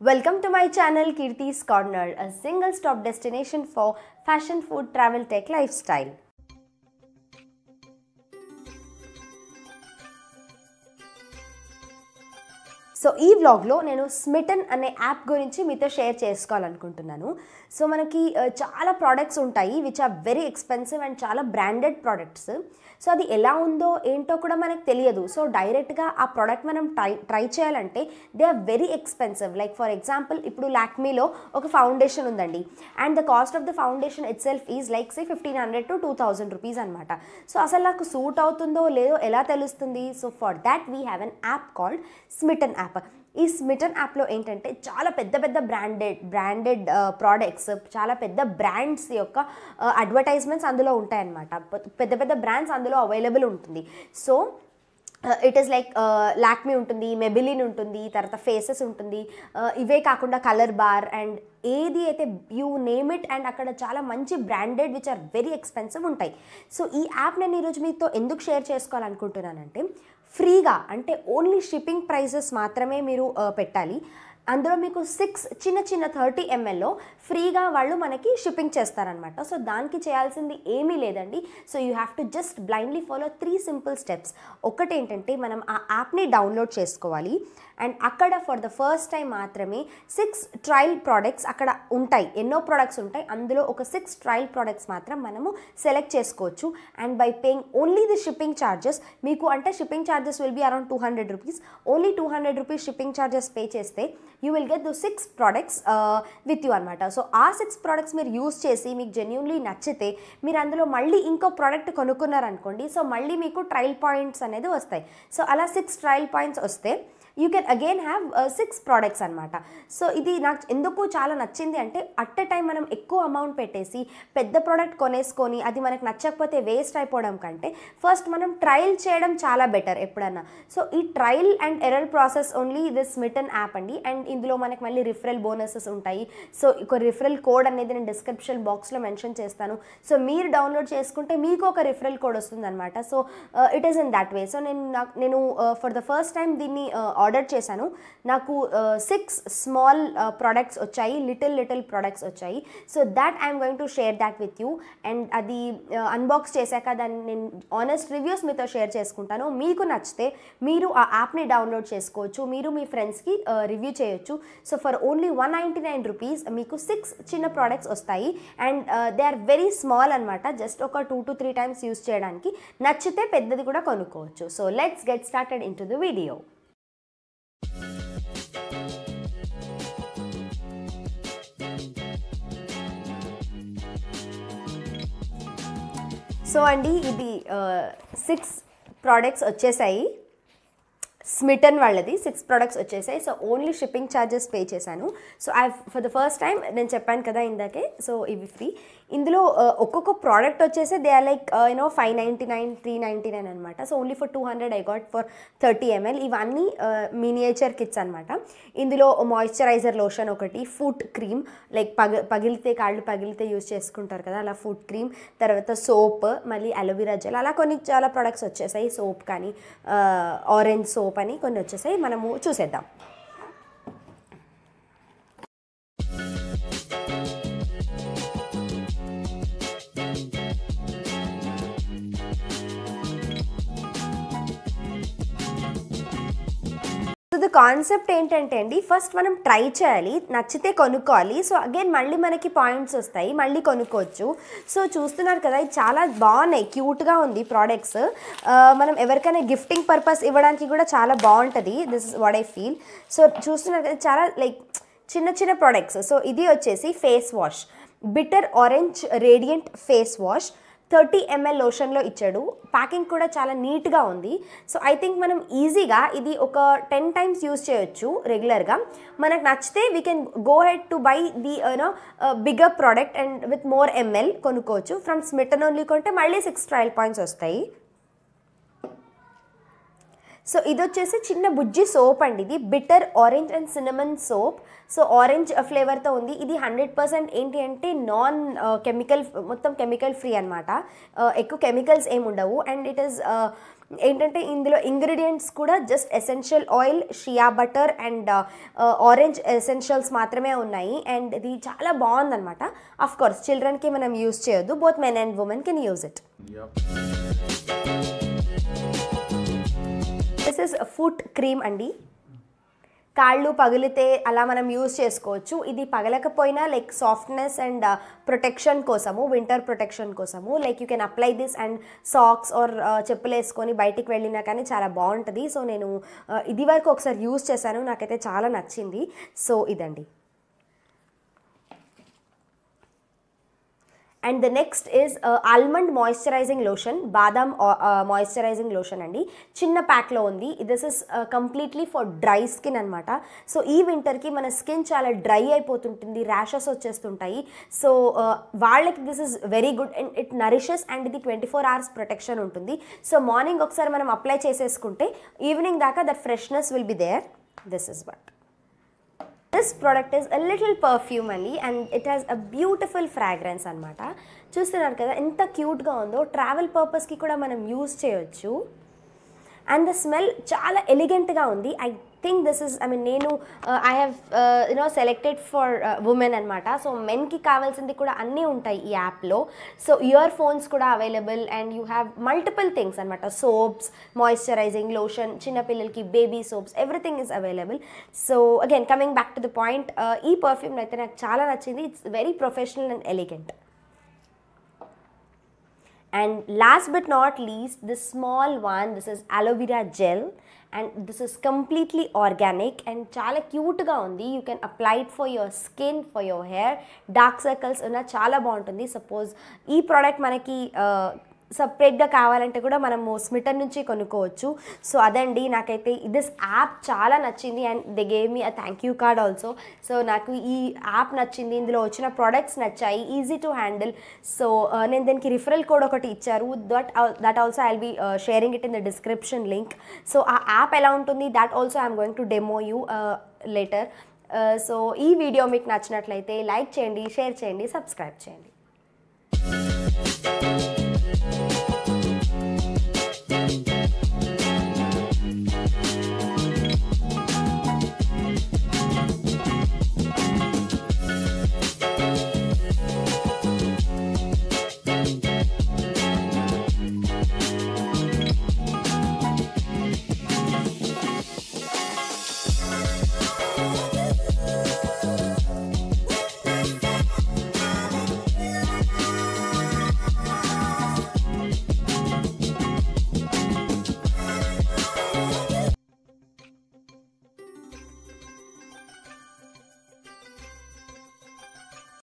Welcome to my channel Kirti's Corner, a single stop destination for fashion, food, travel, tech, lifestyle. So ఈ వ్లాగ్లో నేను smitten అనే app గురించి మీతో share చేసుకోవాలనుకుంటున్నాను సో మనకి ఆ, చాలా ప్రోడక్ట్స్ ఉంటాయి which are very expensive and చాలా బ్రాండెడ్ ప్రోడక్ట్స్ సో అది ఎలా ఉందో ఏంటో కూడా మనకు తెలియదు సో డైరెక్ట్గా ఆ ప్రోడక్ట్ మనం ట్రై ట్రై చేయాలంటే they are very expensive like for example ఇప్పుడు లాక్మీలో ఒక ఫౌండేషన్ ఉందండి and the cost of the foundation itself is like say fifteen hundred to two thousand rupees అనమాట సో అసలు నాకు సూట్ అవుతుందో లేదో ఎలా తెలుస్తుంది so for that we have an app called Smytten app ఈ స్మిటన్ యాప్లో ఏంటంటే చాలా పెద్ద పెద్ద బ్రాండెడ్ బ్రాండెడ్ ప్రోడక్ట్స్ చాలా పెద్ద బ్రాండ్స్ యొక్క అడ్వర్టైజ్మెంట్స్ అందులో ఉంటాయన్నమాట పెద్ద పెద్ద బ్రాండ్స్ అందులో అవైలబుల్ ఉంటుంది so it is like Lakme ఉంటుంది మెబిలిన్ ఉంటుంది తర్వాత ఫేసెస్ ఉంటుంది uh, ఇవే కాకుండా కలర్ బార్ అండ్ ఏది అయితే యూ నేమ్ ఇట్ అండ్ అక్కడ చాలా మంచి branded which are very expensive ఉంటాయి సో ఈ యాప్ నేను ఈరోజు మీతో ఎందుకు షేర్ చేసుకోవాలనుకుంటున్నానంటే ఫ్రీగా అంటే ఓన్లీ షిప్పింగ్ ప్రైసెస్ మాత్రమే మీరు uh, పెట్టాలి అందులో మీకు సిక్స్ చిన్న చిన్న థర్టీ ఎంఎల్లో ఫ్రీగా వాళ్ళు మనకి షిప్పింగ్ చేస్తారనమాట సో దానికి చేయాల్సింది ఏమీ లేదండి so you have to just blindly follow three simple steps ఒకటి ఏంటంటే మనం ఆ యాప్ని డౌన్లోడ్ చేసుకోవాలి అండ్ అక్కడ ఫర్ ద ఫస్ట్ టైం మాత్రమే సిక్స్ ట్రయల్ ప్రోడక్ట్స్ అక్కడ ఉంటాయి ఎన్నో ప్రోడక్ట్స్ ఉంటాయి అందులో ఒక సిక్స్ ట్రయల్ ప్రోడక్ట్స్ మాత్రం మనము సెలెక్ట్ చేసుకోవచ్చు and by paying only the shipping charges మీకు అంటే shipping charges will be around two hundred rupees only two hundred rupees shipping charges pay చేస్తే you will get though six products with you అనమాట so ఆ six products మీరు use చేసి మీకు genuinely నచ్చితే మీరు అందులో మళ్ళీ ఇంకో ప్రోడక్ట్ కొనుక్కున్నారనుకోండి సో మళ్ళీ మీకు ట్రయల్ పాయింట్స్ అనేది వస్తాయి సో అలా సిక్స్ ట్రయల్ పాయింట్స్ వస్తే you can again have six products అనమాట సో ఇది నాకు ఎందుకు చాలా నచ్చింది అంటే అట్ ఎ టైం మనం ఎక్కువ అమౌంట్ పెట్టేసి పెద్ద ప్రోడక్ట్ కొనేసుకొని అది మనకు నచ్చకపోతే వేస్ట్ అయిపోవడం కంటే ఫస్ట్ మనం ట్రయల్ చేయడం చాలా బెటర్ ఎప్పుడన్నా సో ఈ trial and error process only this Smytten app అండి అండ్ ఇందులో మనకి మళ్ళీ రిఫరల్ బోనసెస్ ఉంటాయి సో ఒక రిఫరల్ కోడ్ అనేది నేను డిస్క్రిప్షన్ బాక్స్లో మెన్షన్ చేస్తాను సో మీరు డౌన్లోడ్ చేసుకుంటే మీకు ఒక రిఫరల్ కోడ్ వస్తుంది అనమాట so it is in that way so నేను నాకు నేను ఫర్ ద ఫస్ట్ టైం దీన్ని ఆర్డర్ చేశాను నాకు సిక్స్ స్మాల్ ప్రోడక్ట్స్ వచ్చాయి లిటిల్ లిటిల్ ప్రోడక్ట్స్ వచ్చాయి so that I'm going to share that with you and అది అన్బాక్స్ చేశాక దాన్ని నేను ఆనెస్ట్ రివ్యూస్ మీతో షేర్ చేసుకుంటాను మీకు నచ్చితే మీరు ఆ యాప్ని డౌన్లోడ్ చేసుకోవచ్చు మీరు మీ ఫ్రెండ్స్కి రివ్యూ చేయొచ్చు so for only one ninety nine rupees మీకు సిక్స్ చిన్న ప్రోడక్ట్స్ వస్తాయి and they are very small అనమాట జస్ట్ ఒక two to three times use చేయడానికి నచ్చితే పెద్దది కూడా కొనుక్కోవచ్చు so let's get started into the video so అండి ఇది సిక్స్ ప్రోడక్ట్స్ వచ్చేసాయి స్మిటన్ వాళ్ళది సిక్స్ ప్రోడక్ట్స్ వచ్చేసాయి so only shipping charges pay చేశాను so I for the first time నేను చెప్పాను కదా ఇందాకే సో ఇవి ఫ్రీ ఇందులో uh, ఒక్కొక్క ప్రోడక్ట్ వచ్చేసి they are like you know five ninety nine three ninety nine అనమాట so only for two hundred I got for thirty ML ఇవన్నీ మినియేచర్ కిట్స్ అనమాట ఇందులో మాయిశ్చరైజర్ లోషన్ ఒకటి ఫుట్ క్రీమ్ లైక్ పగ పగిలితే కాళ్ళు పగిలితే యూజ్ చేసుకుంటారు కదా అలా ఫుట్ క్రీమ్ తర్వాత సోప్ మళ్ళీ అలోవెరా జెల్ అలా కొన్ని చాలా ప్రొడక్ట్స్ వచ్చేసాయి సోప్ కానీ ఆరెంజ్ సోప్ అని కొన్ని వచ్చేసాయి మనము చూసేద్దాం సో ద కాన్సెప్ట్ ఏంటంటే అండి ఫస్ట్ మనం ట్రై చేయాలి నచ్చితే కొనుక్కోవాలి సో అగైన్ మళ్ళీ మనకి పాయింట్స్ వస్తాయి మళ్ళీ కొనుక్కోవచ్చు సో చూస్తున్నారు కదా ఇది చాలా బాగున్నాయి క్యూట్గా ఉంది ప్రోడక్ట్స్ మనం ఎవరికైనా గిఫ్టింగ్ పర్పస్ ఇవ్వడానికి కూడా చాలా బాగుంటుంది this is what I feel so చూస్తున్నారు కదా చాలా లైక్ చిన్న చిన్న ప్రోడక్ట్స్ సో ఇది వచ్చేసి face wash bitter orange radiant face wash thirty ML లోషన్లో ఇచ్చాడు ప్యాకింగ్ కూడా చాలా నీట్గా ఉంది సో ఐ థింక్ మనం ఈజీగా ఇది ఒక టెన్ టైమ్స్ యూస్ చేయొచ్చు రెగ్యులర్గా మనకు నచ్చితే we can go ahead to buy the you know bigger product and with more ML కొనుక్కోవచ్చు ఫ్రమ్ స్మిటన్ ఓన్లీ కొంటే మళ్ళీ సిక్స్ ట్రయల్ పాయింట్స్ వస్తాయి సో ఇది వచ్చేసి చిన్న బుజ్జి సోప్ అండి ఇది bitter orange and cinnamon soap so orange ఫ్లేవర్తో ఉంది ఇది హండ్రెడ్ పర్సెంట్ ఏంటి అంటే నాన్ కెమికల్ మొత్తం కెమికల్ ఫ్రీ అనమాట ఎక్కువ కెమికల్స్ ఏమి ఉండవు అండ్ ఇట్ ఈస్ ఏంటంటే ఇందులో ఇంగ్రీడియంట్స్ కూడా just essential oil shea butter and orange essentials మాత్రమే ఉన్నాయి అండ్ ఇది చాలా బాగుందన్నమాట అఫ్ కోర్స్ చిల్డ్రన్కి మనం యూస్ చేయొద్దు both men and women can use it Yep. This is foot cream అండి కాళ్ళు పగిలితే అలా మనం యూజ్ చేసుకోవచ్చు ఇది పగలకపోయినా లైక్ సాఫ్ట్నెస్ అండ్ ప్రొటెక్షన్ కోసము వింటర్ ప్రొటెక్షన్ కోసము like you can apply this and socks or చెప్పులు వేసుకొని బయటికి వెళ్ళినా కానీ చాలా బాగుంటుంది సో నేను uh, ఇది వరకు ఒకసారి యూజ్ చేశాను నాకైతే చాలా నచ్చింది సో ఇదండి and the next is almond moisturising lotion బాదాం మాయిశ్చరైజింగ్ లోషన్ అండి చిన్న ప్యాక్లో ఉంది this is completely for dry skin అనమాట సో ఈ వింటర్కి మన స్కిన్ చాలా డ్రై అయిపోతుంటుంది ర్యాషెస్ వచ్చేస్తుంటాయి సో వాళ్ళకి this is very good and it nourishes and ఇది ట్వంటీ ఫోర్ అవర్స్ ప్రొటెక్షన్ ఉంటుంది సో మార్నింగ్ ఒకసారి మనం అప్లై చేసేసుకుంటే ఈవినింగ్ దాకా that freshness will be there this is but this product is a little perfume అండి and it has a beautiful fragrance అనమాట చూస్తున్నారు కదా ఎంత క్యూట్గా ఉందో ట్రావెల్ పర్పస్కి కూడా మనం యూజ్ చేయొచ్చు అండ్ ద స్మెల్ చాలా ఎలిగెంట్గా ఉంది I think this is I mean నేను I have you know selected for women అనమాట సో మెన్కి కావాల్సింది కూడా అన్నీ ఉంటాయి ఈ యాప్లో సో ఇయర్ ఫోన్స్ కూడా available and you have multiple things అనమాట సోప్స్ మాయిశ్చరైజింగ్ లోషన్ చిన్నపిల్లలకి baby soaps everything is available so again coming back to the point ఈ పర్ఫ్యూమ్ అయితే నాకు చాలా నచ్చింది it's very professional and elegant and last but not least this small one this is aloe vera gel and this is completely organic and చాలా క్యూట్గా ఉంది you can apply it for your skin for your hair dark circles ఉన్న చాలా బాగుంటుంది suppose ఈ product మనకి సపరేట్గా కావాలంటే కూడా మనము స్మిటర్ నుంచి కొనుక్కోవచ్చు సో అదండి నాకైతే దిస్ యాప్ చాలా నచ్చింది and they gave me a thank you card also so నాకు ఈ యాప్ నచ్చింది ఇందులో వచ్చిన ప్రోడక్ట్స్ నచ్చాయి ఈజీ టు హ్యాండిల్ సో నేను దీనికి రిఫరల్ కోడ్ ఒకటి ఇచ్చారు that that also I'll be sharing it in the description link so ఆ యాప్ ఎలా ఉంటుంది that also I'm going to demo you later so ఈ వీడియో మీకు నచ్చినట్లయితే లైక్ చేయండి షేర్ చేయండి సబ్స్క్రైబ్ చేయండి